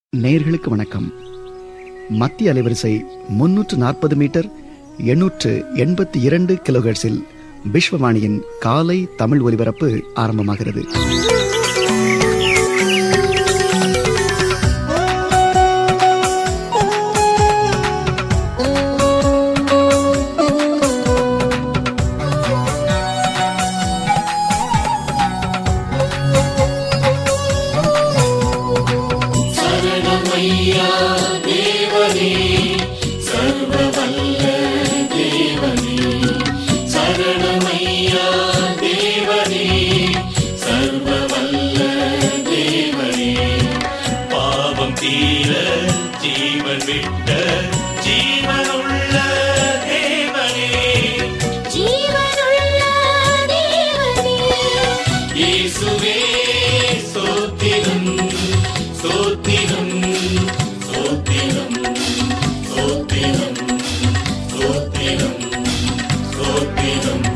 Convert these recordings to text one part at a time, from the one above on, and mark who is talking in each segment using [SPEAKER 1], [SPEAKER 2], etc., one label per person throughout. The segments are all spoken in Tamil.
[SPEAKER 1] நேயர்களுக்கு வணக்கம் மத்திய அலைவரிசை முன்னூற்று நாற்பது மீட்டர் எண்ணூற்று எண்பத்தி இரண்டு கிலோஹெர்ட்ஸில் விஸ்வவாணியின் காலை தமிழ் ஒலிபரப்பு ஆரம்பமாகிறது
[SPEAKER 2] பாவம் தீர ஜீவன் விட்ட ஜீவனுள்ள தேவனே
[SPEAKER 3] ஜீவனுள்ள தேவனே
[SPEAKER 2] இயேசுவே சோத்திரம் சோத்திரம் சோத்திரம் சோத்திரம் சோத்திரம் சோத்திரம்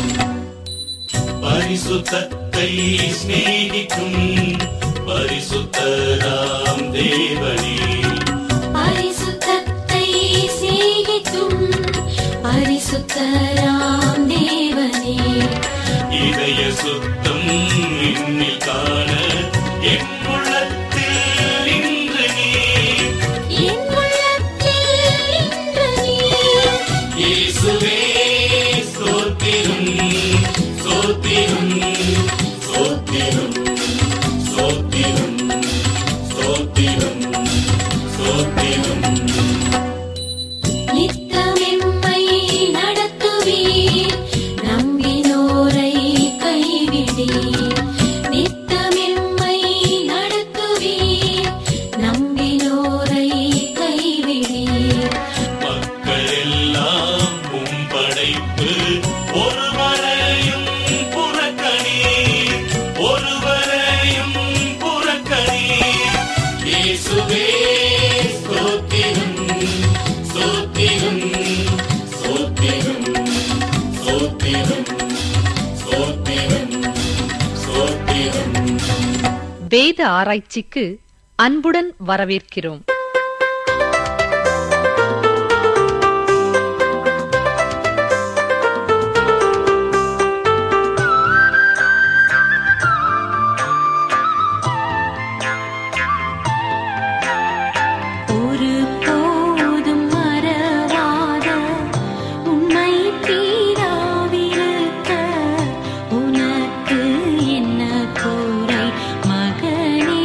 [SPEAKER 2] பரிசுத்தத்தை சிநேகிக்கும் பரிசுத்தராம் தேவனே
[SPEAKER 3] பரிசுத்தத்தை சிநேகிக்கும் பரிசுத்தராம் தேவனே
[SPEAKER 2] இதய சுத்தம் இன்னில் காண என் உள்ளத்தில் இன்று நீ
[SPEAKER 3] என் உள்ளத்தில் இன்று நீர்
[SPEAKER 2] இயேசுவே சோத்திரம் சோத்திரம் சோத்திரம் சோத்திரம் சோத்திரம் சோத்திரம்
[SPEAKER 3] நித்தமெம்மை நடத்துவீர் நம்பினோரை கைவிடீர் நித்தமெம்மை நடத்துவீர் நம்பினோரை கைவிடீர்
[SPEAKER 2] மக்கள் எல்லாம் உம் படைப்பு ஒருவரையும் புறக்கணீர் ஒருவரையும் புறக்கணீர் இயேசுவே ஸ்தோத்திரம் ஸ்தோத்திரம் ஸ்தோத்திரம் ஸ்தோத்திரம் ஸ்தோத்திரம் ஸ்தோத்திரம்
[SPEAKER 4] வேத ஆராய்ச்சிக்கு அன்புடன் வரவேற்கிறோம்
[SPEAKER 3] ஒரு போதும் மறவாத உண்மை தீராவிருக்க உனக்கு என்ன குறை மகனே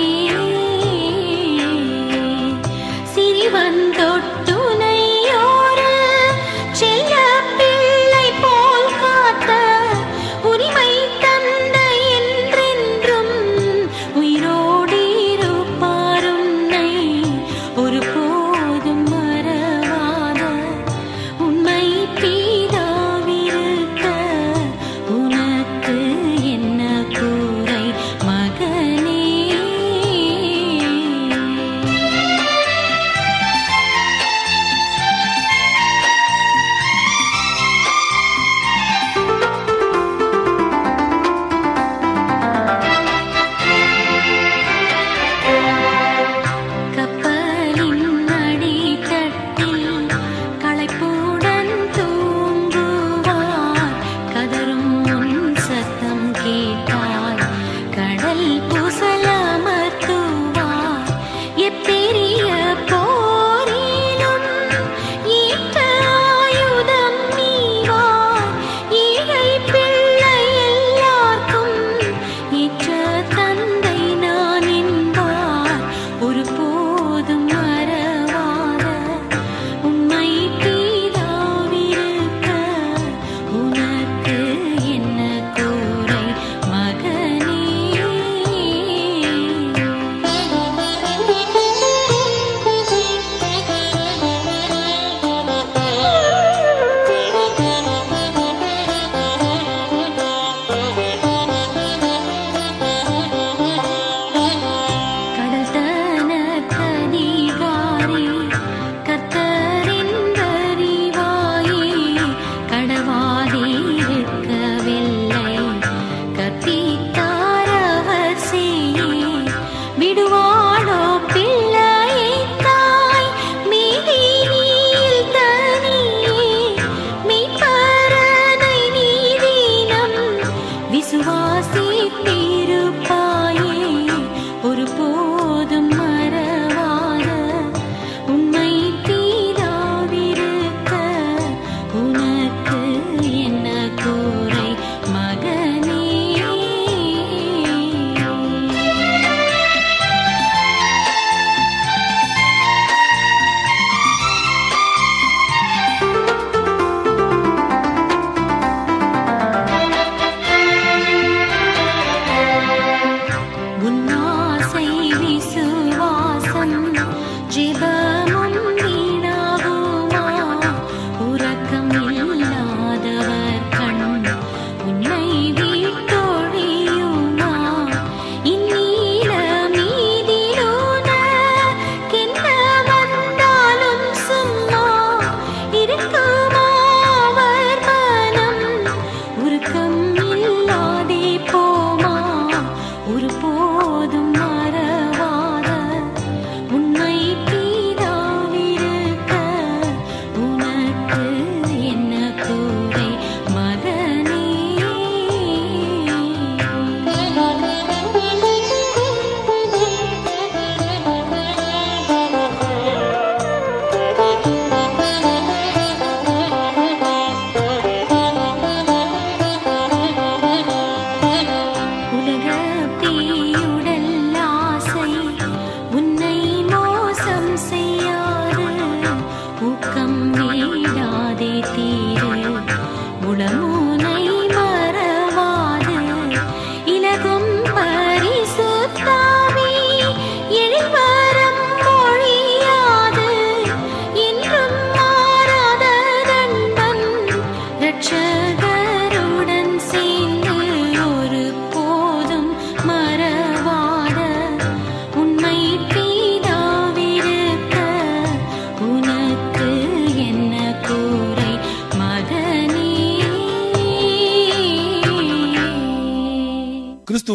[SPEAKER 3] சிறிவன் தொட்டுனையோரு செல்ல பிள்ளை போல் காத்த உரிமை தந்த என்றென்றும் உயிரோடு இருப்பார் உன்னை ஒருபோதும் மறவாத உண்மை பீதாவிருக்க உனக்கு என்ன குறை மகனே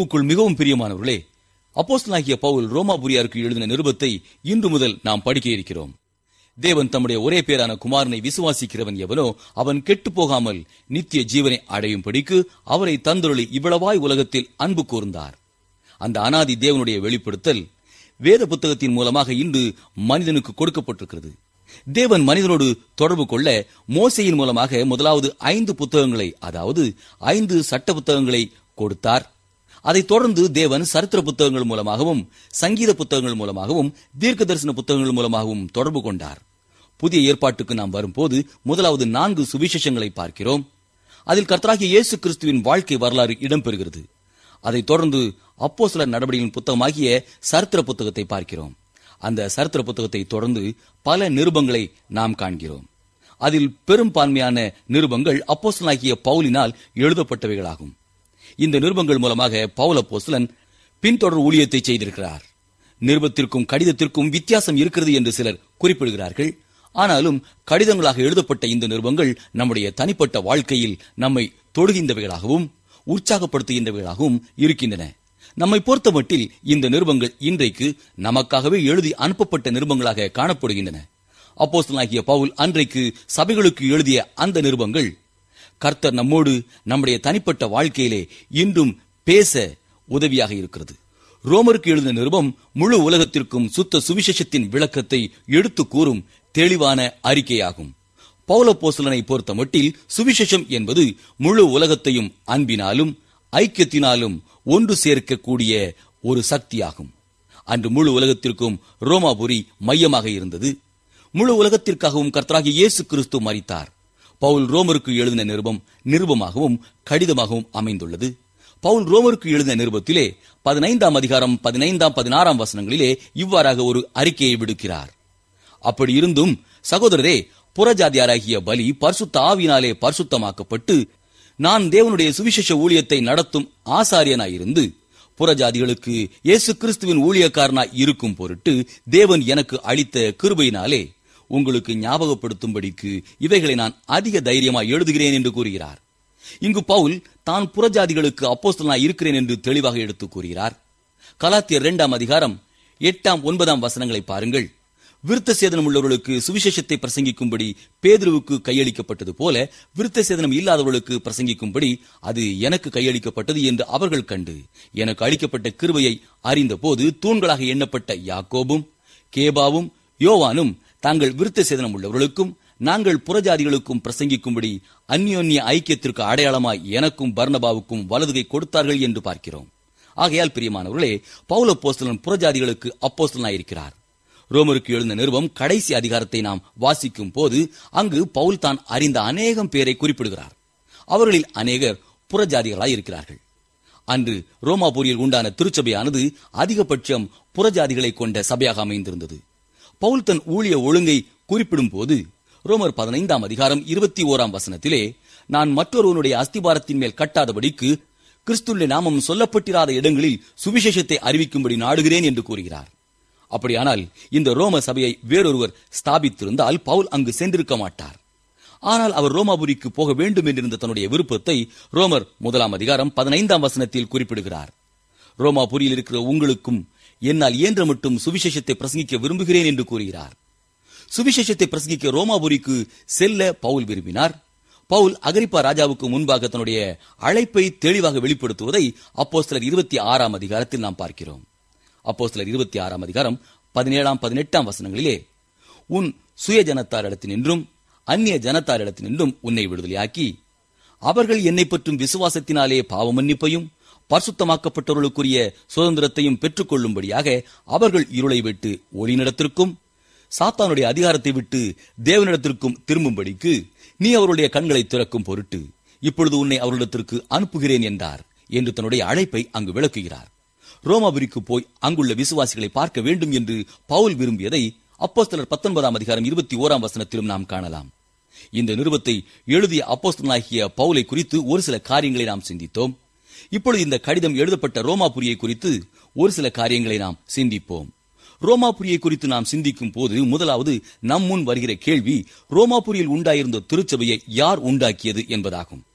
[SPEAKER 5] கிறிஸ்துவுக்குள் மிகவும் பிரியமானவர்களே அப்போஸ்தலனாகிய பவுல் ரோமாபுரியாருக்கு எழுதின நிருபத்தை இன்று முதல் நாம் படிக்க இருக்கிறோம் தேவன் தம்முடைய ஒரே பேரான குமாரனை விசுவாசிக்கிறவன் எவனோ அவன் கெட்டுப் போகாமல் நித்திய ஜீவனை அடையும் படிக்கு அவரை தந்தொருளி இவ்வளவாய் உலகத்தில் அன்பு கூர்ந்தார் அந்த அனாதி தேவனுடைய வெளிப்படுத்தல் வேத புத்தகத்தின் மூலமாக இன்று மனிதனுக்கு கொடுக்கப்பட்டிருக்கிறது தேவன் மனிதனோடு தொடர்பு கொள்ள மோசையின் மூலமாக முதலாவது ஐந்து புத்தகங்களை அதாவது ஐந்து சட்ட புத்தகங்களை கொடுத்தார் அதைத் தொடர்ந்து தேவன் சரித்திர புத்தகங்கள் மூலமாகவும் சங்கீத புத்தகங்கள் மூலமாகவும் தீர்க்க தரிசன புத்தகங்கள் மூலமாகவும் தொடர்பு கொண்டார் புதிய ஏற்பாட்டுக்கு நாம் வரும்போது முதலாவது நான்கு சுவிசேஷங்களை பார்க்கிறோம் அதில் கர்த்தராகிய இயேசு கிறிஸ்துவின் வாழ்க்கை வரலாறு இடம்பெறுகிறது அதைத் தொடர்ந்து அப்போ சில நடவடிக்கையின் புத்தகமாகிய சரித்திர புத்தகத்தை பார்க்கிறோம் அந்த சரித்திர புத்தகத்தை தொடர்ந்து பல நிருபங்களை நாம் காண்கிறோம் அதில் பெரும்பான்மையான நிருபங்கள் அப்போஸ்தலனாகிய பவுலினால் எழுதப்பட்டவைகளாகும் இந்த நிருபங்கள் மூலமாக பவுல் அப்போஸ்தலன் பின்தொடர் ஊழியத்தை செய்திருக்கிறார் நிருபத்திற்கும் கடிதத்திற்கும் வித்தியாசம் இருக்கிறது என்று சிலர் குறிப்பிடுகிறார்கள் ஆனாலும் கடிதங்களாக எழுதப்பட்ட இந்த நிருபங்கள் நம்முடைய தனிப்பட்ட வாழ்க்கையில் நம்மை தொடுகின்றவைகளாகவும் உற்சாகப்படுத்துகின்றவைகளாகவும் இருக்கின்றன நம்மை பொறுத்தமட்டில் இந்த நிருபங்கள் இன்றைக்கு நமக்காகவே எழுதி அனுப்பப்பட்ட நிருபங்களாக காணப்படுகின்றன அப்போஸ்தலனாகிய பவுல் அன்றைக்கு சபைகளுக்கு எழுதிய அந்த நிருபங்கள் கர்த்தர் நம்மோடு நம்முடைய தனிப்பட்ட வாழ்க்கையிலே இன்றும் பேச உதவியாக இருக்கிறது ரோமருக்கு எழுதின நிருபம் முழு உலகத்திற்கும் சுத்த சுவிசேஷத்தின் விளக்கத்தை எடுத்து கூறும் தெளிவான அறிக்கையாகும் பௌலப்போசலனை பொறுத்தமட்டில் சுவிசேஷம் என்பது முழு உலகத்தையும் அன்பினாலும் ஐக்கியத்தினாலும் ஒன்று சேர்க்கக்கூடிய ஒரு சக்தியாகும் அன்று முழு உலகத்திற்கும் ரோமாபுரி மையமாக இருந்தது முழு உலகத்திற்காகவும் கர்த்தராகிய இயேசு கிறிஸ்து மரித்தார் பவுல் ரோமருக்கு எழுதின நிருபம் நிருபமாகவும் கடிதமாகவும் அமைந்துள்ளது பவுல் ரோமருக்கு எழுதின நிருபத்திலே பதினைந்தாம் அதிகாரம் பதினைந்தாம் பதினாறாம் வசனங்களிலே இவ்வாறாக ஒரு அறிக்கையை விடுக்கிறார் அப்படி இருந்தும் சகோதரரே புறஜாதியாராகிய பலி பரிசுத்த ஆவியினாலே பரிசுத்தமாக்கப்பட்டு நான் தேவனுடைய சுவிசேஷ ஊழியத்தை நடத்தும் ஆசாரியனாயிருந்து புறஜாதிகளுக்கு இயேசு கிறிஸ்துவின் ஊழியக்காரனாய் இருக்கும் பொருட்டு தேவன் எனக்கு அளித்த கிருபையினாலே உங்களுக்கு ஞாபகப்படுத்தும்படிக்கு இவைகளை நான் அதிக தைரியமாய் எழுதுகிறேன் என்று கூறுகிறார் இங்கு பவுல் தான் புறஜாதிகளுக்கு அப்போஸ்தலனாய் இருக்கிறேன் என்று தெளிவாக எடுத்து கூறுகிறார் கலாத்தியர் இரண்டாம் அதிகாரம் எட்டாம் ஒன்பதாம் வசனங்களை பாருங்கள் விருத்த சேதனம் உள்ளவர்களுக்கு சுவிசேஷத்தை பிரசங்கிக்கும்படி பேதுருவுக்கு கையளிக்கப்பட்டது போல விருத்த சேதனம் இல்லாதவர்களுக்கு பிரசங்கிக்கும்படி அது எனக்கு கையளிக்கப்பட்டது என்று அவர்கள் கண்டு எனக்கு அளிக்கப்பட்ட கிருபையை அறிந்தபோது தூண்களாக எண்ணப்பட்ட யாக்கோபும் கேபாவும் யோவானும் தாங்கள் விருத்த சேதனம் உள்ளவர்களுக்கும் நாங்கள் புறஜாதிகளுக்கும் பிரசங்கிக்கும்படி அந்யோன்ய ஐக்கியத்திற்கு அடையாளமாய் எனக்கும் பர்ணபாவுக்கும் வலதுகை கொடுத்தார்கள் என்று பார்க்கிறோம் ஆகையால் பிரியமானவர்களே பவுல போஸ்தலன் புறஜாதிகளுக்கு அப்போஸ்தலனாயிருக்கிறார் ரோமருக்கு எழுந்த நிறுவம் கடைசி அதிகாரத்தை நாம் வாசிக்கும் போது அங்கு பவுல் தான் அறிந்த அநேகம் பேரை குறிப்பிடுகிறார் அவர்களில் அநேகர் புறஜாதிகளாய் இருக்கிறார்கள் அன்று ரோமாபுரியில் உண்டான திருச்சபையானது அதிகபட்சம் புறஜாதிகளை கொண்ட சபையாக அமைந்திருந்தது பவுல் தன் ஊழிய ஒழுங்கை குறிப்பிடும் போது ரோமர் பதினைந்தாம் அதிகாரம் இருபத்தி ஓராம் வசனத்திலே நான் மற்றொருவனுடைய அஸ்திபாரத்தின் மேல் கட்டாதபடிக்கு கிறிஸ்துடைய நாமம் சொல்லப்பட்டிராத இடங்களில் சுவிசேஷத்தை அறிவிக்கும்படி நாடுகிறேன் என்று கூறுகிறார் அப்படியானால் இந்த ரோம சபையை வேறொருவர் ஸ்தாபித்திருந்தால் பவுல் அங்கு சென்றிருக்க மாட்டார் ஆனால் அவர் ரோமாபுரிக்கு போக வேண்டும் என்றிருந்த தன்னுடைய விருப்பத்தை ரோமர் முதலாம் அதிகாரம் பதினைந்தாம் வசனத்தில் குறிப்பிடுகிறார் ரோமாபுரியில் இருக்கிற உங்களுக்கும் என்னால் இயன்ற மட்டும் சுவிசேஷத்தை பிரசங்கிக்க விரும்புகிறேன் என்று கூறுகிறார் சுவிசேஷத்தை பிரசங்கிக்க ரோமாபுரிக்கு செல்ல பவுல் விரும்பினார் பவுல் அகரிப்பா ராஜாவுக்கு முன்பாக தன்னுடைய அழைப்பை தெளிவாக வெளிப்படுத்துவதை அப்போஸ்தலர் இருபத்தி ஆறாம் அதிகாரத்தில் நாம் பார்க்கிறோம் அப்போஸ்தலர் இருபத்தி ஆறாம் அதிகாரம் பதினேழாம் பதினெட்டாம் வசனங்களிலே உன் சுய ஜனத்தாரிடத்தினின்றும் அந்நிய ஜனத்தாரிடத்தினின்றும் உன்னை விடுதலையாக்கி அவர்கள் என்னை பற்றும் விசுவாசத்தினாலே பாவ மன்னிப்பையும் பரிசுத்தமாக்கப்பட்டவர்களுக்குரிய சுதந்திரத்தையும் பெற்றுக்கொள்ளும்படியாக அவர்கள் இருளை விட்டு ஒளிநிடத்திற்கும் சாத்தானுடைய அதிகாரத்தை விட்டு தேவனிடத்திற்கும் திரும்பும்படிக்கு நீ அவருடைய கண்களை திறக்கும் பொருட்டு இப்பொழுது உன்னை அவர்களிடத்திற்கு அனுப்புகிறேன் என்றார் என்று தன்னுடைய அழைப்பை அங்கு விளக்குகிறார் ரோமாபுரிக்கு போய் அங்குள்ள விசுவாசிகளை பார்க்க வேண்டும் என்று பவுல் விரும்பியதை அப்போஸ்தலர் பத்தொன்பதாம் அதிகாரம் இருபத்தி ஓராம் வசனத்திலும் நாம் காணலாம் இந்த நிருபத்தை எழுதிய அப்போஸ்தலனாகிய பவுலை குறித்து ஒரு சில காரியங்களை நாம் சிந்தித்தோம் இப்பொழுது இந்த கடிதம் எழுதப்பட்ட ரோமாபுரியை குறித்து ஒரு சில காரியங்களை நாம் சிந்திப்போம் ரோமாபுரியை குறித்து நாம் சிந்திக்கும் போது முதலாவது நம் முன் வருகிற கேள்வி ரோமாபுரியில் உண்டாயிருந்த திருச்சபையை யார் உண்டாக்கியது என்பதாகும்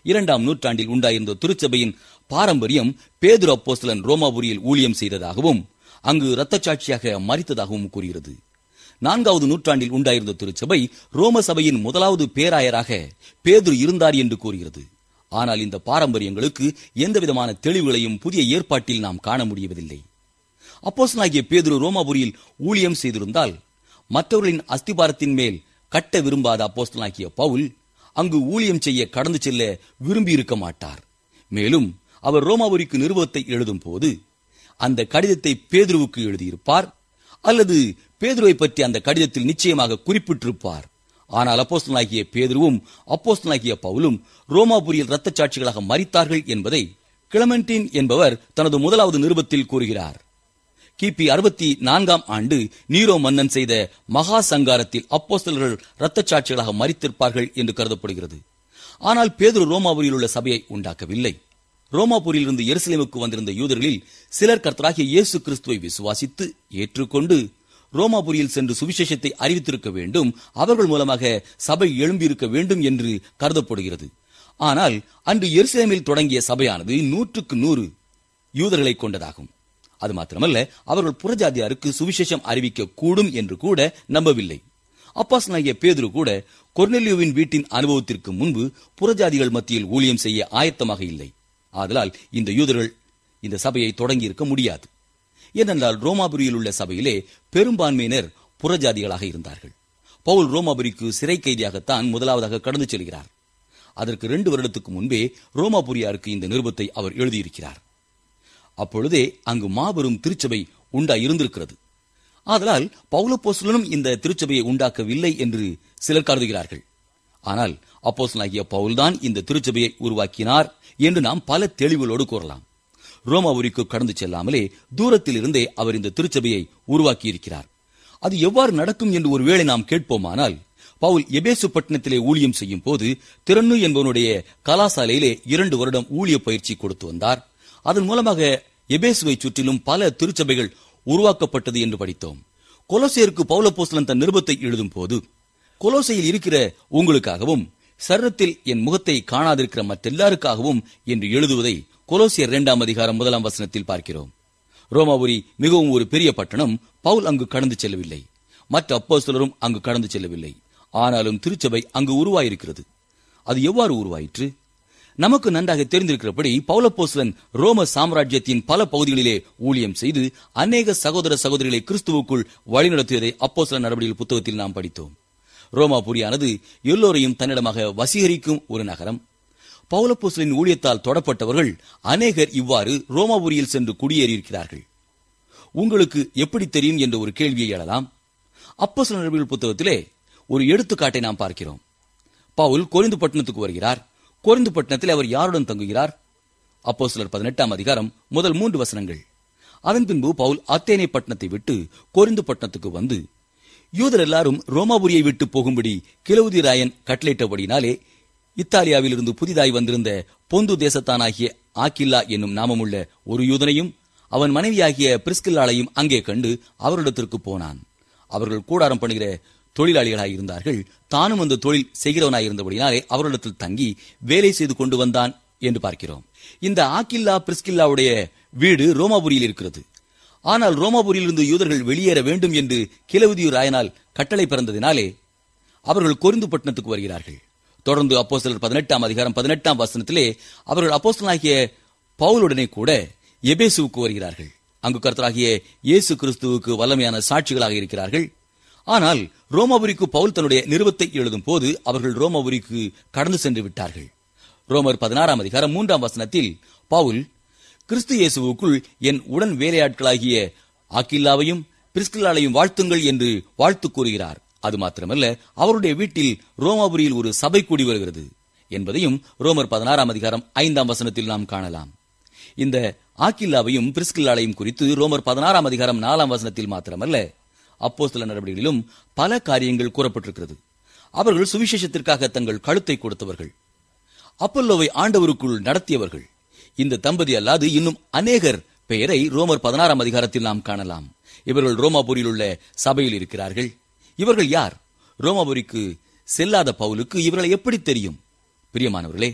[SPEAKER 5] இரண்டாம் நூற்றாண்டில் உண்டாயிருந்த திருச்சபையின் பாரம்பரியம் பேதுரு அப்போஸ்தலன் ரோமாபுரியில் ஊழியம் செய்ததாகவும் அங்கு இரத்தச்சாட்சியாக மறித்ததாகவும் கூறுகிறது நான்காவது நூற்றாண்டில் உண்டாயிருந்த திருச்சபை ரோம சபையின் முதலாவது பேராயராக பேதுரு இருந்தார் என்று கூறுகிறது ஆனால் இந்த பாரம்பரியங்களுக்கு எந்தவிதமான தெளிவுகளையும் புதிய ஏற்பாட்டில் நாம் காண முடியவதில்லை அப்போஸ்தலனாகிய பேதுரு ரோமாபுரியில் ஊழியம் செய்திருந்தால் மற்றவர்களின் அஸ்திபாரத்தின் மேல் கட்ட விரும்பாத அப்போஸ்தலனாகிய பவுல் அங்கு ஊழியம் செய்ய கடந்து செல்ல விரும்பியிருக்க மாட்டார் மேலும் அவர் ரோமாபுரிக்கு நிருபத்தை எழுதும் போது அந்த கடிதத்தை பேதுருவுக்கு எழுதியிருப்பார் அல்லது பேதுருவை பற்றி அந்த கடிதத்தில் நிச்சயமாக குறிப்பிட்டிருப்பார் ஆனால் அப்போஸ்தலனாகிய பேதுருவும் அப்போஸ்தலனாகிய பவுலும் ரோமாபுரியில் இரத்தச் சாட்சிகளாக மரித்தார்கள் என்பதை கிளமெண்டின் என்பவர் தனது முதலாவது நிருபத்தில் கூறுகிறார் கிபி அறுபத்தி நான்காம் ஆண்டு நீரோ மன்னன் செய்த மகா சங்காரத்தில் அப்போஸ்தலர்கள் இரத்தச் சாட்சிகளாக மரித்திருப்பார்கள் என்று கருதப்படுகிறது ஆனால் பேதுரு ரோமாபுரியில் உள்ள சபையை உண்டாக்கவில்லை ரோமாபுரியிலிருந்து எருசலேமுக்கு வந்திருந்த யூதர்களில் சிலர் கர்த்தராகிய இயேசு கிறிஸ்துவை விசுவாசித்து ஏற்றுக்கொண்டு ரோமாபுரியில் சென்று சுவிசேஷத்தை அறிவித்திருக்க வேண்டும் அவர்கள் மூலமாக சபை எழும்பியிருக்க வேண்டும் என்று கருதப்படுகிறது ஆனால் அன்று எருசலேமில் தொடங்கிய சபையானது நூற்றுக்கு நூறு யூதர்களை கொண்டதாகும் அது மாத்திரமல்ல அவர்கள் புறஜாதியாருக்கு சுவிசேஷம் அறிவிக்க கூடும் என்று கூட நம்பவில்லை அப்பாஸ்னாகிய பேதுரு கூட கொர்னெலியோவின் வீட்டின் அனுபவத்திற்கு முன்பு புறஜாதிகள் மத்தியில் ஊழியம் செய்ய ஆயத்தமாக இல்லை ஆதலால் இந்த யூதர்கள் இந்த சபையை தொடங்கியிருக்க முடியாது ஏனென்றால் ரோமாபுரியில் உள்ள சபையிலே பெரும்பான்மையினர் புறஜாதிகளாக இருந்தார்கள் பவுல் ரோமாபுரிக்கு சிறை கைதியாகத்தான் முதலாவதாக கடந்து செல்கிறார் அதற்கு இரண்டு வருடத்துக்கு முன்பே ரோமாபுரியாருக்கு இந்த நிருபத்தை அவர் எழுதியிருக்கிறார் அப்பொழுதே அங்கு மாபெரும் திருச்சபை உண்டா இருந்திருக்கிறது ஆதலால் பவுலப்போஸ்தலனும் இந்த திருச்சபையை உண்டாக்கவில்லை என்று சிலர் கருதுகிறார்கள் ஆனால் அப்போஸ்தலனாகிய பவுல்தான் இந்த திருச்சபையை உருவாக்கினார் என்று நாம் பல தெளிவுகளோடு கூறலாம் ரோமாபுரிக்கு கடந்து செல்லாமலே தூரத்தில் இருந்தே அவர் இந்த திருச்சபையை உருவாக்கியிருக்கிறார் அது எவ்வாறு நடக்கும் என்று ஒருவேளை நாம் கேட்போமானால் பவுல் எபேசு பட்டணத்திலே ஊழியம் செய்யும் போது திறன்னு என்பவனுடைய கலாசாலையிலே இரண்டு வருடம் ஊழிய பயிற்சி கொடுத்து வந்தார் அதன் மூலமாக எபேசுவை சுற்றிலும் பல திருச்சபைகள் உருவாக்கப்பட்டது என்று படித்தோம் கொலோசேருக்கு பௌலப்போஸ்தலன் தன் நிருபத்தை எழுதும் போது கொலோசையில் இருக்கிற உங்களுக்காகவும் சரீரத்தில் என் முகத்தை காணாதிருக்கிற மற்றெல்லாருக்காகவும் என்று எழுதுவதை கொலோசியர் இரண்டாம் அதிகாரம் முதலாம் வசனத்தில் பார்க்கிறோம் ரோமாபுரி மிகவும் ஒரு பெரிய பட்டணம் பவுல் அங்கு கடந்து செல்லவில்லை மற்ற அப்போஸ்தலரும் அங்கு கடந்து செல்லவில்லை ஆனாலும் திருச்சபை அங்கு உருவாயிருக்கிறது அது எவ்வாறு உருவாயிற்று நமக்கு நன்றாக தெரிந்திருக்கிறபடி பௌலப்போஸ்லன் ரோம சாம்ராஜ்யத்தின் பல பகுதிகளிலே ஊழியம் செய்து அநேக சகோதர சகோதரிகளை கிறிஸ்துவுக்குள் வழிநடத்தியதை அப்போஸ்தலன் நடவடிக்கைகள் புத்தகத்தில் நாம் படித்தோம் ரோமாபுரியானது எல்லோரையும் தன்னிடமாக வசீகரிக்கும் ஒரு நகரம் பௌலப்போஸ்லின் ஊழியத்தால் தொடப்பட்டவர்கள் அநேகர் இவ்வாறு ரோமாபுரியில் சென்று குடியேறியிருக்கிறார்கள் உங்களுக்கு எப்படி தெரியும் என்ற ஒரு கேள்வியை எழலாம் அப்போஸ்தலர் நடவடிக்கைகள் புத்தகத்திலே ஒரு எடுத்துக்காட்டை நாம் பார்க்கிறோம் பவுல் கொரிந்து பட்டணத்துக்கு வருகிறார் கொரிந்து பட்டணத்தில் அவர் யாருடன் தங்குகிறார் அப்போ சிலர் பதினெட்டாம் அதிகாரம் முதல் மூன்று வசனங்கள் அதன் பின்பு பவுல் அத்தேனை பட்டணத்தை விட்டு கொரிந்து பட்டணத்துக்கு வந்து யூதர் எல்லாரும் ரோமாபுரியை விட்டு போகும்படி கிலவுதி ராயன் கட்டளையிட்டபடினாலே இத்தாலியாவிலிருந்து புதிதாய் வந்திருந்த பொந்து தேசத்தானாகிய ஆக்கில்லா என்னும் நாமமுள்ள ஒரு யூதனையும் அவன் மனைவியாகிய பிரிஸ்கில்லாளையும் அங்கே கண்டு அவரிடத்திற்கு போனான் அவர்கள் கூடாரம் பண்ணுகிற தொழிலாளிகளாய் இருந்தார்கள் தானும் அந்த தொழில் செய்கிறவனாய் இருந்தபடினாலே அவரிடத்தில் தங்கி வேலை செய்து கொண்டு வந்தான் என்று பார்க்கிறோம் இந்த ஆக்கில்லா பிரிஸ்கில்லாவுடைய வீடு ரோமாபுரியில் இருக்கிறது ஆனால் ரோமாபுரியிலிருந்து யூதர்கள் வெளியேற வேண்டும் என்று கிலவுதியு ராயனால் கட்டளை பிறந்ததினாலே அவர்கள் கொரிந்து பட்டணத்துக்கு வருகிறார்கள் தொடர்ந்து அப்போஸ்தலர் பதினெட்டாம் அதிகாரம் பதினெட்டாம் வசனத்திலே அவர்கள் அப்போஸ்தலனாகிய பவுலுடனே கூட எபேசுவுக்கு வருகிறார்கள் அங்கு கர்த்தராகிய இயேசு கிறிஸ்துவுக்கு வல்லமையான சாட்சிகளாக இருக்கிறார்கள் ஆனால் ரோமாபுரிக்கு பவுல் தன்னுடைய நிருபத்தை எழுதும் போது அவர்கள் ரோமாபுரிக்கு கடந்து சென்று விட்டார்கள் ரோமர் பதினாறாம் அதிகாரம் மூன்றாம் வசனத்தில் பவுல் கிறிஸ்து இயேசுவுக்குள் என் உடன் வேலையாட்களாகிய ஆக்கில்லாவையும் பிரிஸ்கில்லாலையும் வாழ்த்துங்கள் என்று வாழ்த்து கூறுகிறார் அது மாத்திரமல்ல அவருடைய வீட்டில் ரோமாபுரியில் ஒரு சபை கூடி வருகிறது என்பதையும் ரோமர் பதினாறாம் அதிகாரம் ஐந்தாம் வசனத்தில் நாம் காணலாம் இந்த ஆக்கில்லாவையும் பிரிஸ்கில்லாலையும் குறித்து ரோமர் பதினாறாம் அதிகாரம் நாலாம் வசனத்தில் மாத்திரமல்ல அப்போஸ்தல நடவடிக்கைகளிலும் பல காரியங்கள் கூறப்பட்டிருக்கிறது அவர்கள் சுவிசேஷத்திற்காக தங்கள் கழுத்தை கொடுத்தவர்கள் அப்பல்லோவை ஆண்டவருக்குள் நடத்தியவர்கள் இந்த தம்பதி அல்லாது இன்னும் அநேகர் பெயரை ரோமர் பதினாறாம் அதிகாரத்தில் நாம் காணலாம் இவர்கள் ரோமாபுரியில் உள்ள சபையில் இருக்கிறார்கள் இவர்கள் யார் ரோமாபுரிக்கு செல்லாத பவுலுக்கு இவர்களை எப்படி தெரியும் பிரியமானவர்களே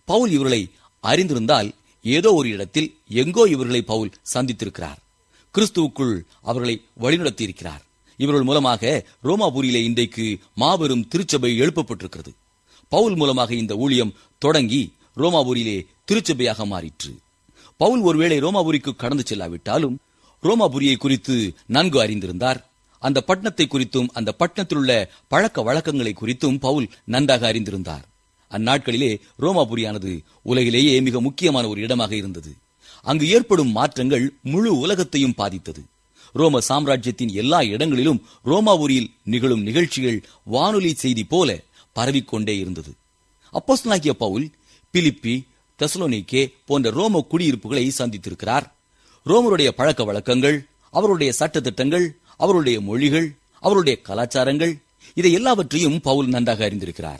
[SPEAKER 5] பவுல் இவர்களை அறிந்திருந்தால் ஏதோ ஒரு இடத்தில் எங்கோ இவர்களை பவுல் சந்தித்திருக்கிறார் கிறிஸ்துவுக்குள் அவர்களை வழிநடத்தியிருக்கிறார் இவர்கள் மூலமாக ரோமாபுரியிலே இன்றைக்கு மாபெரும் திருச்சபை எழுப்பப்பட்டிருக்கிறது பவுல் மூலமாக இந்த ஊழியம் தொடங்கி ரோமாபுரியிலே திருச்சபையாக மாறிற்று பவுல் ஒருவேளை ரோமாபுரிக்கு கடந்து செல்லாவிட்டாலும் ரோமாபுரியை குறித்து நன்கு அறிந்திருந்தார் அந்த பட்டணத்தை குறித்தும் அந்த பட்டணத்தில் உள்ள பழக்க வழக்கங்களை குறித்தும் பவுல் நன்றாக அறிந்திருந்தார் அந்நாட்களிலே ரோமாபுரியானது உலகிலேயே மிக முக்கியமான ஒரு இடமாக இருந்தது அங்கு ஏற்படும் மாற்றங்கள் முழு உலகத்தையும் பாதித்தது ரோம சாம்ராஜ்யத்தின் எல்லா இடங்களிலும் ரோமாபுரியில் நிகழும் நிகழ்ச்சிகள் வானொலி செய்தி போல பரவிக்கொண்டே இருந்தது அப்போஸ்தலனாகிய பவுல் பிலிப்பி தெசலோனிக்கே போன்ற ரோம குடியிருப்புகளை சந்தித்திருக்கிறார் ரோமருடைய பழக்க வழக்கங்கள் அவருடைய சட்டத்திட்டங்கள் அவருடைய மொழிகள் அவருடைய கலாச்சாரங்கள் இதை எல்லாவற்றையும் பவுல் நன்றாக அறிந்திருக்கிறார்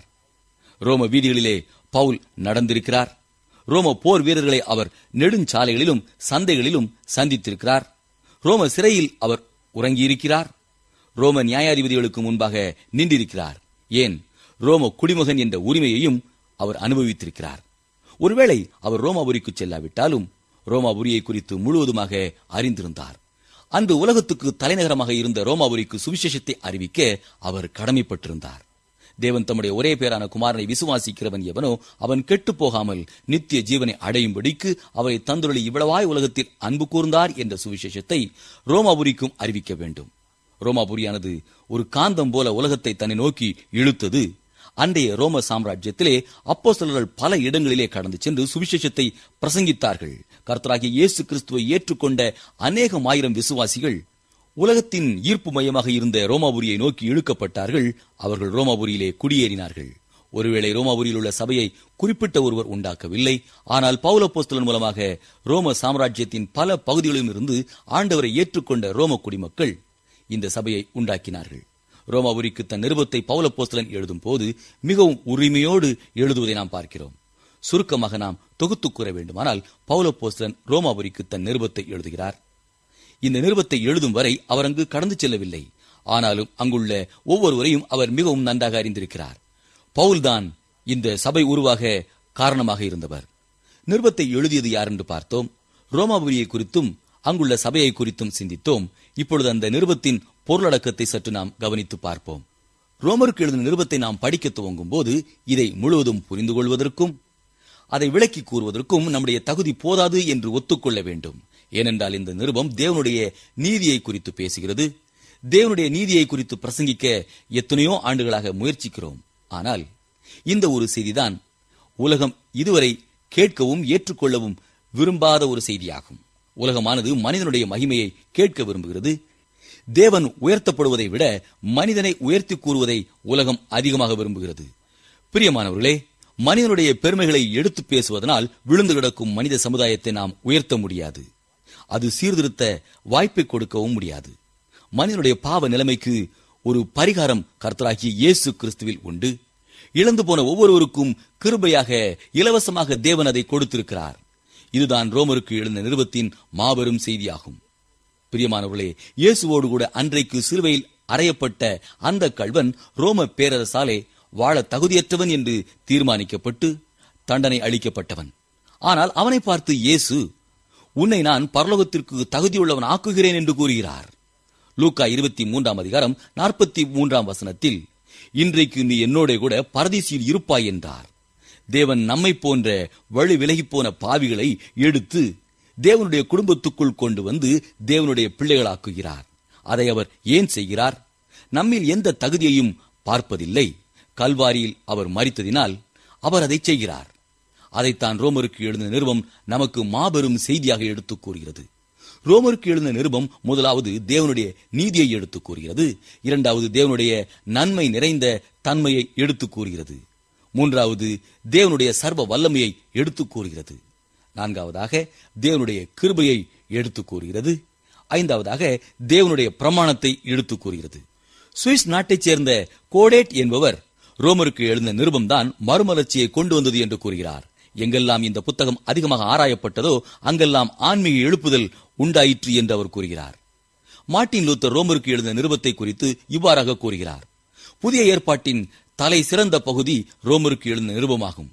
[SPEAKER 5] ரோம வீதிகளிலே பவுல் நடந்திருக்கிறார் ரோம போர் வீரர்களை அவர் நெடுஞ்சாலைகளிலும் சந்தைகளிலும் சந்தித்திருக்கிறார் ரோம சிறையில் அவர் உறங்கியிருக்கிறார் ரோம நியாயாதிபதிகளுக்கு முன்பாக நின்றிருக்கிறார் ஏன் ரோம குடிமகன் என்ற உரிமையையும் அவர் அனுபவித்திருக்கிறார் ஒருவேளை அவர் ரோமாபுரிக்கு செல்லாவிட்டாலும் ரோமாபுரியை குறித்து முழுவதுமாக அறிந்திருந்தார் அன்று உலகத்துக்கு தலைநகரமாக இருந்த ரோமாபுரிக்கு சுவிசேஷத்தை அறிவிக்க அவர் கடமைப்பட்டிருந்தார் தேவன் தம்முடைய ஒரே பேரான குமாரனை விசுவாசிக்கிறவன் எவனோ அவன் கெட்டுப் போகாமல் நித்திய ஜீவனை அடையும்படிக்கு அவரை தந்துள்ளி இவ்வளவாய் உலகத்தில் அன்பு கூர்ந்தார் என்ற சுவிசேஷத்தை ரோமாபுரிக்கும் அறிவிக்க வேண்டும் ரோமாபுரியானது ஒரு காந்தம் போல உலகத்தை தன்னை நோக்கி இழுத்தது அன்றைய ரோம சாம்ராஜ்யத்திலே அப்போஸ்தலர்கள் பல இடங்களிலே கடந்து சென்று சுவிசேஷத்தை பிரசங்கித்தார்கள் கர்த்தராகிய இயேசு கிறிஸ்துவை ஏற்றுக்கொண்ட அநேகம் ஆயிரம் விசுவாசிகள் உலகத்தின் ஈர்ப்பு மையமாக இருந்த ரோமாபுரியை நோக்கி இழுக்கப்பட்டார்கள் அவர்கள் ரோமாபுரியிலே குடியேறினார்கள் ஒருவேளை ரோமாபுரியில் உள்ள சபையை குறிப்பிட்ட ஒருவர் உண்டாக்கவில்லை ஆனால் பௌலப்போஸ்தலன் மூலமாக ரோம சாம்ராஜ்யத்தின் பல பகுதிகளிலும் இருந்து ஆண்டவரை ஏற்றுக்கொண்ட ரோம குடிமக்கள் இந்த சபையை உண்டாக்கினார்கள் ரோமாபுரிக்கு தன் நிருபத்தை பௌலப்போஸ்தலன் எழுதும் போது மிகவும் உரிமையோடு எழுதுவதை நாம் பார்க்கிறோம் சுருக்கமாக நாம் தொகுத்து கூற வேண்டுமானால் பௌலப்போஸ்தலன் ரோமாபுரிக்கு தன் நிருபத்தை எழுதுகிறார் இந்த நிருபத்தை எழுதும் வரை அவர் அங்கு கடந்து செல்லவில்லை ஆனாலும் அங்குள்ள ஒவ்வொருவரையும் அவர் மிகவும் நன்றாக அறிந்திருக்கிறார் பவுல்தான் இந்த சபை உருவாக காரணமாக இருந்தவர் நிருபத்தை எழுதியது யார் என்று பார்த்தோம் ரோமாபுரியை குறித்தும் அங்குள்ள சபையை குறித்தும் சிந்தித்தோம் இப்பொழுது அந்த நிருபத்தின் பொருளடக்கத்தை சற்று நாம் கவனித்து பார்ப்போம் ரோமருக்கு எழுதின நிருபத்தை நாம் படிக்க துவங்கும் போது இதை முழுவதும் புரிந்து கொள்வதற்கும் அதை விளக்கி கூறுவதற்கும் நம்முடைய தகுதி போதாது என்று ஒத்துக்கொள்ள வேண்டும் ஏனென்றால் இந்த நிருபம் தேவனுடைய நீதியை குறித்து பேசுகிறது தேவனுடைய நீதியை குறித்து பிரசங்கிக்க எத்தனையோ ஆண்டுகளாக முயற்சிக்கிறோம் ஆனால் இந்த ஒரு செய்திதான் உலகம் இதுவரை கேட்கவும் ஏற்றுக்கொள்ளவும் விரும்பாத ஒரு செய்தியாகும் உலகமானது மனிதனுடைய மகிமையை கேட்க விரும்புகிறது தேவன் உயர்த்தப்படுவதை விட மனிதனை உயர்த்தி கூறுவதை உலகம் அதிகமாக விரும்புகிறது பிரியமானவர்களே மனிதனுடைய பெருமைகளை எடுத்து பேசுவதனால் விழுந்து கிடக்கும் மனித சமுதாயத்தை நாம் உயர்த்த முடியாது அது சீர்திருத்த வாய்ப்பை கொடுக்கவும் முடியாது மனிதனுடைய பாவ நிலைமைக்கு ஒரு பரிகாரம் கர்த்தராகிய இயேசு கிறிஸ்துவில் உண்டு இழந்து போன ஒவ்வொருவருக்கும் கிருபையாக இலவசமாக தேவன் அதை கொடுத்திருக்கிறார் இதுதான் ரோமருக்கு எழுந்த நிருபத்தின் மாபெரும் செய்தியாகும் பிரியமானவர்களே இயேசுவோடு கூட அன்றைக்கு சிலுவையில் அறையப்பட்ட அந்த கள்வன் ரோம பேரரசாலே வாழ தகுதியற்றவன் என்று தீர்மானிக்கப்பட்டு தண்டனை அளிக்கப்பட்டவன் ஆனால் அவனை பார்த்து இயேசு உன்னை நான் பரலோகத்திற்கு தகுதியுள்ளவன் ஆக்குகிறேன் என்று கூறுகிறார் லூக்கா இருபத்தி மூன்றாம் அதிகாரம் நாற்பத்தி மூன்றாம் வசனத்தில் இன்றைக்கு நீ என்னோட கூட பரதீசியில் இருப்பாய் என்றார் தேவன் நம்மை போன்ற வழி விலகிப் போன பாவிகளை எடுத்து தேவனுடைய குடும்பத்துக்குள் கொண்டு வந்து தேவனுடைய பிள்ளைகளாக்குகிறார் அதை அவர் ஏன் செய்கிறார் நம்மில் எந்த தகுதியையும் பார்ப்பதில்லை கல்வாரியில் அவர் மறித்ததினால் அவர் அதை செய்கிறார் அதைத்தான் ரோமருக்கு எழுந்த நிருபம் நமக்கு மாபெரும் செய்தியாக எடுத்துக் கூறுகிறது ரோமருக்கு எழுந்த நிருபம் முதலாவது தேவனுடைய நீதியை எடுத்துக் கூறுகிறது இரண்டாவது தேவனுடைய நன்மை நிறைந்த தன்மையை எடுத்துக் கூறுகிறது மூன்றாவது தேவனுடைய சர்வ வல்லமையை எடுத்துக் கூறுகிறது நான்காவதாக தேவனுடைய கிருபையை எடுத்துக் கூறுகிறது ஐந்தாவதாக தேவனுடைய பிரமாணத்தை எடுத்துக் கூறுகிறது சுவிஸ் நாட்டைச் சேர்ந்த கோடேட் என்பவர் ரோமருக்கு எழுந்த நிருபம்தான் மறுமலர்ச்சியை கொண்டு வந்தது என்று கூறுகிறார் எங்கெல்லாம் இந்த புத்தகம் அதிகமாக ஆராயப்பட்டதோ அங்கெல்லாம் ஆன்மீக எழுப்புதல் உண்டாயிற்று என்று அவர் கூறுகிறார் மார்ட்டின் லூத்தர் ரோமருக்கு எழுந்த நிருபத்தை குறித்து இவ்வாறாக கூறுகிறார் புதிய ஏற்பாட்டின் தலை சிறந்த பகுதி ரோமருக்கு எழுந்த நிருபமாகும்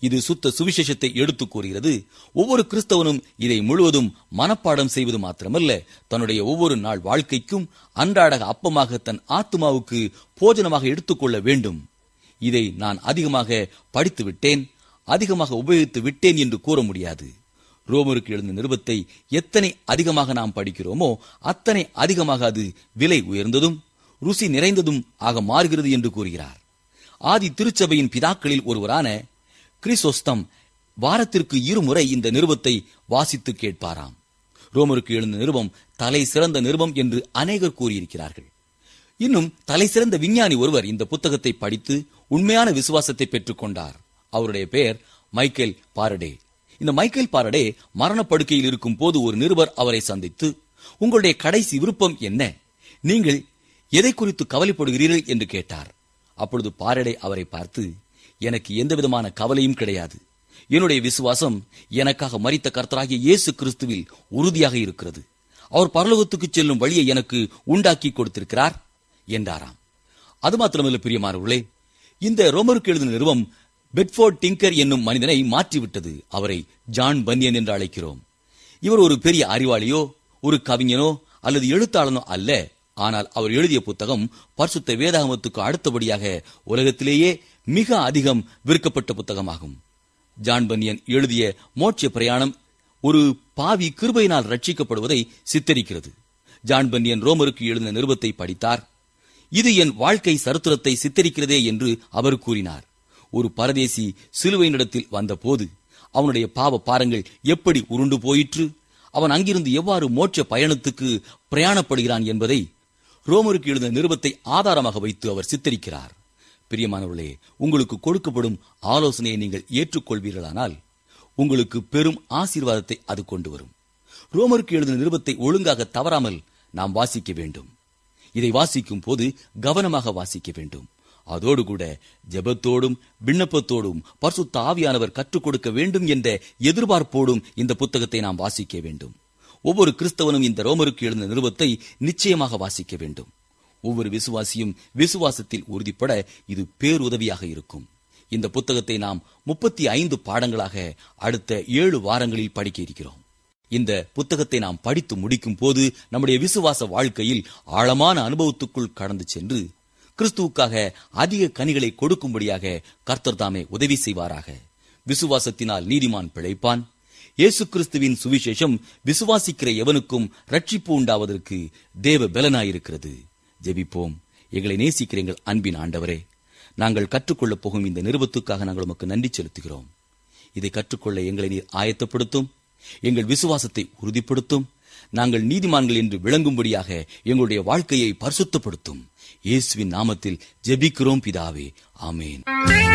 [SPEAKER 5] இது சுத்த சுவிசேஷத்தை எடுத்துக் கூறுகிறது ஒவ்வொரு கிறிஸ்தவனும் இதை முழுவதும் மனப்பாடம் செய்வது மாத்திரமல்ல தன்னுடைய ஒவ்வொரு நாள் வாழ்க்கைக்கும் அன்றாட அப்பமாக தன் ஆத்மாவுக்கு போஜனமாக எடுத்துக்கொள்ள வேண்டும் இதை நான் அதிகமாக படித்து விட்டேன் அதிகமாக உபயோகித்து விட்டேன் என்று கூற முடியாது ரோமருக்கு எழுந்த நிருபத்தை எத்தனை அதிகமாக நாம் படிக்கிறோமோ அத்தனை அதிகமாக அது விலை உயர்ந்ததும் ருசி நிறைந்ததும் ஆக மாறுகிறது என்று கூறுகிறார் ஆதி திருச்சபையின் பிதாக்களில் ஒருவரான கிறிசோஸ்தம் வாரத்திற்கு இருமுறை இந்த நிருபத்தை வாசித்து கேட்பாராம் ரோமருக்கு எழுந்த நிருபம் தலை சிறந்த நிருபம் என்று அநேகர் கூறியிருக்கிறார்கள் இன்னும் தலை சிறந்த விஞ்ஞானி ஒருவர் இந்த புத்தகத்தை படித்து உண்மையான விசுவாசத்தை பெற்றுக் கொண்டார் அவருடைய பெயர் மைக்கேல் பாரடே இந்த மைக்கேல் பாரடே மரணப்படுக்கையில் இருக்கும் போது ஒரு நிருபர் அவரை சந்தித்து உங்களுடைய கடைசி விருப்பம் என்ன நீங்கள் எதை குறித்து கவலைப்படுகிறீர்கள் என்று கேட்டார் அப்பொழுது பாரடே அவரை பார்த்து எனக்கு எந்த விதமான கவலையும் கிடையாது என்னுடைய விசுவாசம் எனக்காக மரித்த கர்த்தராகிய இயேசு கிறிஸ்துவில் உறுதியாக இருக்கிறது அவர் பரலோகத்துக்கு செல்லும் வழியை எனக்கு உண்டாக்கி கொடுத்திருக்கிறார் என்றாராம் அது மாத்திரமல்ல பிரியமானவர்களே இந்த ரோமருக்கு எழுதின நிறுவம் பெட்ஃபோர்ட் டிங்கர் என்னும் மனிதனை மாற்றிவிட்டது அவரை ஜான் பன்னியன் என்று அழைக்கிறோம் இவர் ஒரு பெரிய அறிவாளியோ ஒரு கவிஞனோ அல்லது எழுத்தாளனோ அல்ல ஆனால் அவர் எழுதிய புத்தகம் பரிசுத்த வேதாகமத்துக்கு அடுத்தபடியாக உலகத்திலேயே மிக அதிகம் விற்கப்பட்ட புத்தகமாகும் ஜான் பன்னியன் எழுதிய மோட்ச பிரயாணம் ஒரு பாவி கிருபையினால் ரட்சிக்கப்படுவதை சித்தரிக்கிறது ஜான் பன்னியன் ரோமருக்கு எழுதின நிருபத்தை படித்தார் இது என் வாழ்க்கை சரித்திரத்தை சித்தரிக்கிறதே என்று அவர் கூறினார் ஒரு பரதேசி சிலுவையினிடத்தில் வந்தபோது அவனுடைய பாவ பாரங்கள் எப்படி உருண்டு போயிற்று அவன் அங்கிருந்து எவ்வாறு மோட்ச பயணத்துக்கு பிரயாணப்படுகிறான் என்பதை ரோமருக்கு எழுந்த நிருபத்தை ஆதாரமாக வைத்து அவர் சித்தரிக்கிறார் பிரியமானவர்களே உங்களுக்கு கொடுக்கப்படும் ஆலோசனையை நீங்கள் ஏற்றுக்கொள்வீர்களானால் உங்களுக்கு பெரும் ஆசீர்வாதத்தை அது கொண்டு வரும் ரோமருக்கு எழுதின நிருபத்தை ஒழுங்காக தவறாமல் நாம் வாசிக்க வேண்டும் இதை வாசிக்கும் போது கவனமாக வாசிக்க வேண்டும் அதோடு கூட ஜெபத்தோடும் விண்ணப்பத்தோடும் பரிசுத்த ஆவியானவர் கற்றுக் கொடுக்க வேண்டும் என்ற எதிர்பார்ப்போடும் இந்த புத்தகத்தை நாம் வாசிக்க வேண்டும் ஒவ்வொரு கிறிஸ்தவனும் இந்த ரோமருக்கு எழுந்த நிருபத்தை நிச்சயமாக வாசிக்க வேண்டும் ஒவ்வொரு விசுவாசியும் விசுவாசத்தில் உறுதிப்பட இது பேருதவியாக இருக்கும் இந்த புத்தகத்தை நாம் முப்பத்தி ஐந்து பாடங்களாக அடுத்த ஏழு வாரங்களில் படிக்க இருக்கிறோம் இந்த புத்தகத்தை நாம் படித்து முடிக்கும் போது நம்முடைய விசுவாச வாழ்க்கையில் ஆழமான அனுபவத்துக்குள் கடந்து சென்று கிறிஸ்துவுக்காக அதிக கனிகளை கொடுக்கும்படியாக கர்த்தர் தாமே உதவி செய்வாராக விசுவாசத்தினால் நீதிமான் பிழைப்பான் இயேசு கிறிஸ்துவின் சுவிசேஷம் விசுவாசிக்கிற எவனுக்கும் ரட்சிப்பு உண்டாவதற்கு தேவ பலனாயிருக்கிறது ஜெபிப்போம் எங்களை நேசிக்கிற எங்கள் அன்பின் ஆண்டவரே நாங்கள் கற்றுக்கொள்ளப் போகும் இந்த நிருபத்துக்காக நாங்கள் உமக்கு நன்றி செலுத்துகிறோம் இதை கற்றுக்கொள்ள எங்களை நீர் ஆயத்தப்படுத்தும் எங்கள் விசுவாசத்தை உறுதிப்படுத்தும் நாங்கள் நீதிமான்கள் என்று விளங்கும்படியாக எங்களுடைய வாழ்க்கையை பரிசுத்தப்படுத்தும் இயேசுவின் நாமத்தில் ஜெபிக்கிறோம் பிதாவே ஆமேன்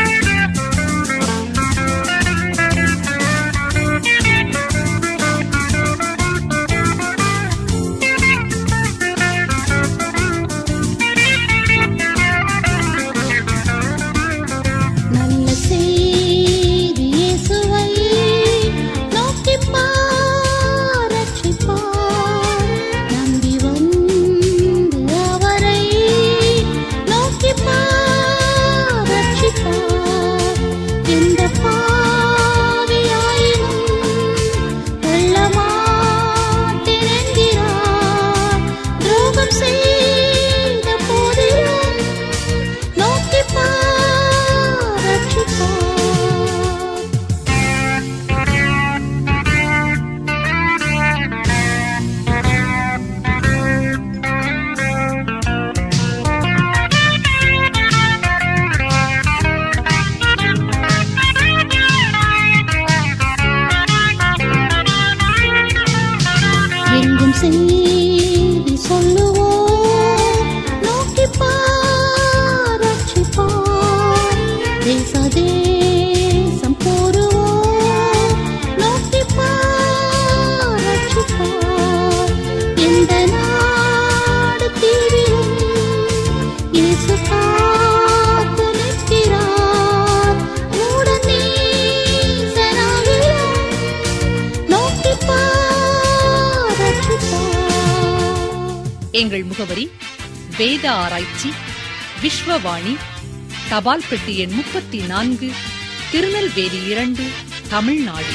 [SPEAKER 3] நல்ல செய்தி இயேசுவை நோக்கிப் பார், ரட்சிப்பார். நம்பி வந்து அவரை நோக்கிப் பார், ரட்சிப்பார். எந்த பாவியாயினும் கொள்ளமாட்டேன் என்கிறார். துரோகம் செய்த போதிலும் நோக்கிப் பார், ரட்சிப்பார். எங்கும் செய்தி சொல்லுவோம் நோக்கிப் பார், ரட்சிப்பார். தேச தேசம் கூறுவோம் நோக்கிப் பார், ரட்சிப்பார். எந்த நாடு தீவிலும் இயேசு காத்து நிற்கிறார். உடன் நீசனாகிலும் நோக்கிப் பார், ரட்சிப்பார்.
[SPEAKER 4] எங்கள் முகவரி வேத ஆராய்ச்சி விஸ்வவாணி தபால் பெட்டி எண் முப்பத்தி நான்கு திருநெல்வேலி இரண்டு தமிழ்நாடு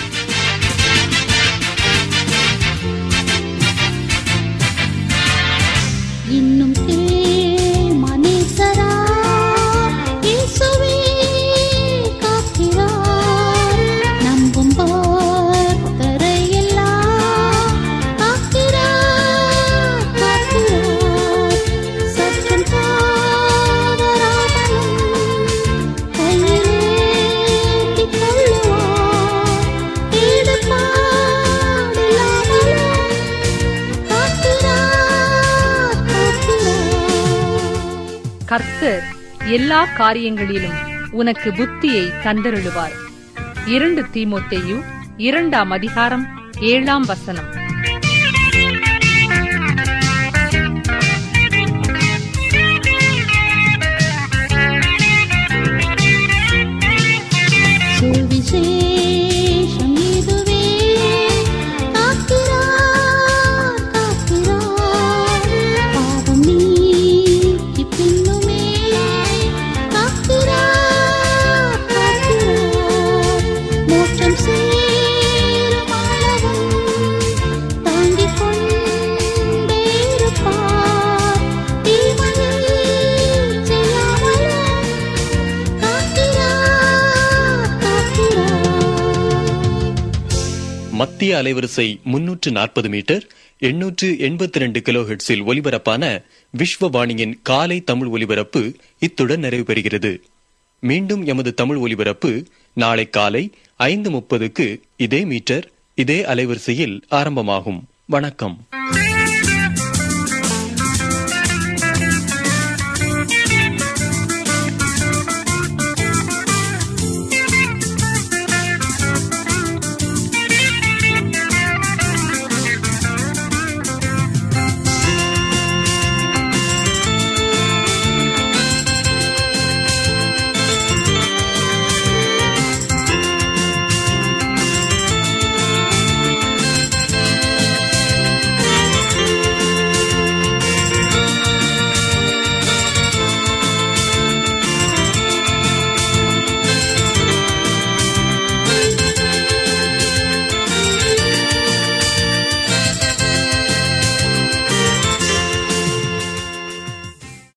[SPEAKER 3] இன்னும் கேள் மனேசரா இயேசுவே காக்கிறார் நம்பும் பக்தரை எல்லாம் காக்கிறார் காக்கிறார் சற்றும் தாவராமலும் கையிலேந்திக் கொள்ளுவார் ஈடுபாடில்லாமலும் காக்கிறார் காக்கிறார்
[SPEAKER 4] கர்த்தர் எல்லா காரியங்களிலும் உனக்கு புத்தியை தந்தருளுவார் இரண்டு தீமோத்தேயு இரண்டாம் அதிகாரம் ஏழாம் வசனம்
[SPEAKER 3] சுவிசேஷம் இதுவே காக்கிறார் காக்கிறார் பாவம் நீக்கி பின்னுமே காக்கிறார் காக்கிறார் மோட்சம் சேரும் அளவும் தாங்கிக் கொண்டே இருப்பார் தீமையை செய்யாமலும் காக்கிறார் காக்கிறார்
[SPEAKER 6] மத்திய அலைவரிசை முன்னூற்று நாற்பது மீட்டர் எண்ணூற்று எண்பத்தி ரெண்டு கிலோஹெட்ஸில் ஒலிபரப்பான விஸ்வவாணியின் காலை தமிழ் ஒலிபரப்பு இத்துடன் நிறைவு பெறுகிறது மீண்டும் எமது தமிழ் ஒலிபரப்பு நாளை காலை ஐந்து முப்பதுக்கு இதே மீட்டர் இதே அலைவரிசையில் ஆரம்பமாகும் வணக்கம்